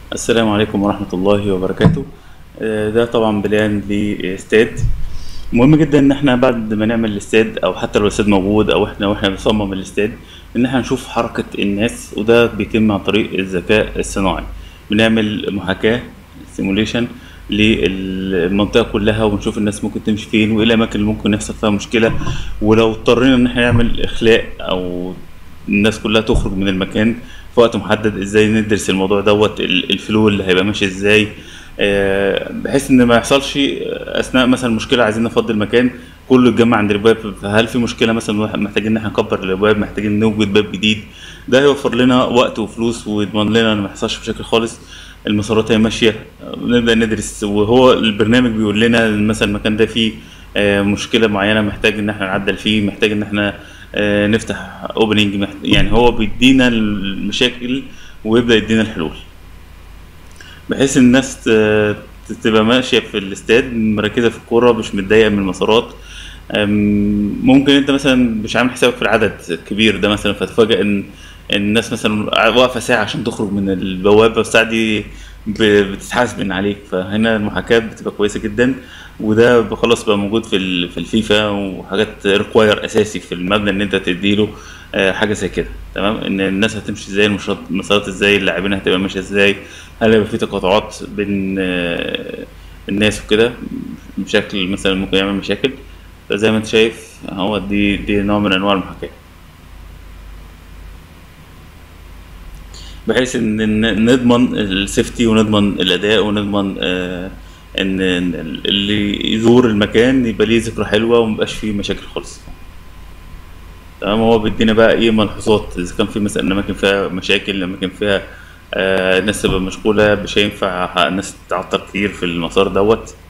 السلام عليكم ورحمة الله وبركاته آه، ده طبعا بلان لاستاد مهم جدا ان احنا بعد ما نعمل الاستاد او حتى لو الاستاد موجود او احنا واحنا بنصمم الاستاد ان احنا نشوف حركة الناس وده بيتم عن طريق الذكاء الصناعي بنعمل محاكاة سيموليشن للمنطقة كلها ونشوف الناس ممكن تمشي فين وايه الاماكن اللي ممكن يحصل فيها مشكلة ولو اضطرينا ان احنا نعمل اخلاء او الناس كلها تخرج من المكان في وقت محدد ازاي ندرس الموضوع دوت ال- الفلو اللي هيبقى ماشي ازاي آه، بحيث ان ما يحصلش اثناء مثلا مشكله عايزين نفضي المكان كله يتجمع عند الباب فهل في مشكله مثلا واحد محتاجين ان احنا نكبر الابواب محتاجين نوجد باب جديد ده هيوفر لنا وقت وفلوس ويضمن لنا ان ما يحصلش مشاكل خالص المسارات هي ماشيه آه، نبدا ندرس وهو البرنامج بيقول لنا مثلا المكان ده فيه آه، مشكله معينه محتاج ان احنا نعدل فيه محتاج ان احنا آه، نفتح اوبننج يعني هو بيدينا المشاكل ويبدا يدينا الحلول بحيث الناس ت- تبقى ماشيه في الاستاد مركزه في الكوره مش متضايقه من المسارات أم، ممكن انت مثلا مش عامل حسابك في العدد الكبير ده مثلا فتفاجئ ان الناس مثلا واقفه ساعه عشان تخرج من البوابه والساعه دي ب- بتتحاسب من عليك فهنا المحاكاه بتبقى كويسه جدا وده ب- خلاص بقى موجود في ال- في الفيفا وحاجات ريكواير اساسي في المبنى ان انت تديله آه، حاجه زي كده تمام ان الناس هتمشي ازاي المشاط- المسارات ازاي اللاعبين هتبقى ماشيه ازاي هل هيبقى في تقاطعات بين آه، الناس وكده بشكل مثلا ممكن يعمل مشاكل فزي ما انت شايف هو دي دي نوع من انواع المحاكاه بحيث ان ن- نضمن السيفتي ونضمن الاداء ونضمن آه، ان إن اللي يزور المكان يبقى ليه ذكرى حلوه وميبقاش فيه مشاكل خالص تمام هو بيدينا بقى ايه ملحوظات اذا كان في مثلا اماكن فيها مشاكل اماكن فيها آه ناس تبقى مشغوله مش هينفع الناس تتعطل كتير في المسار دوت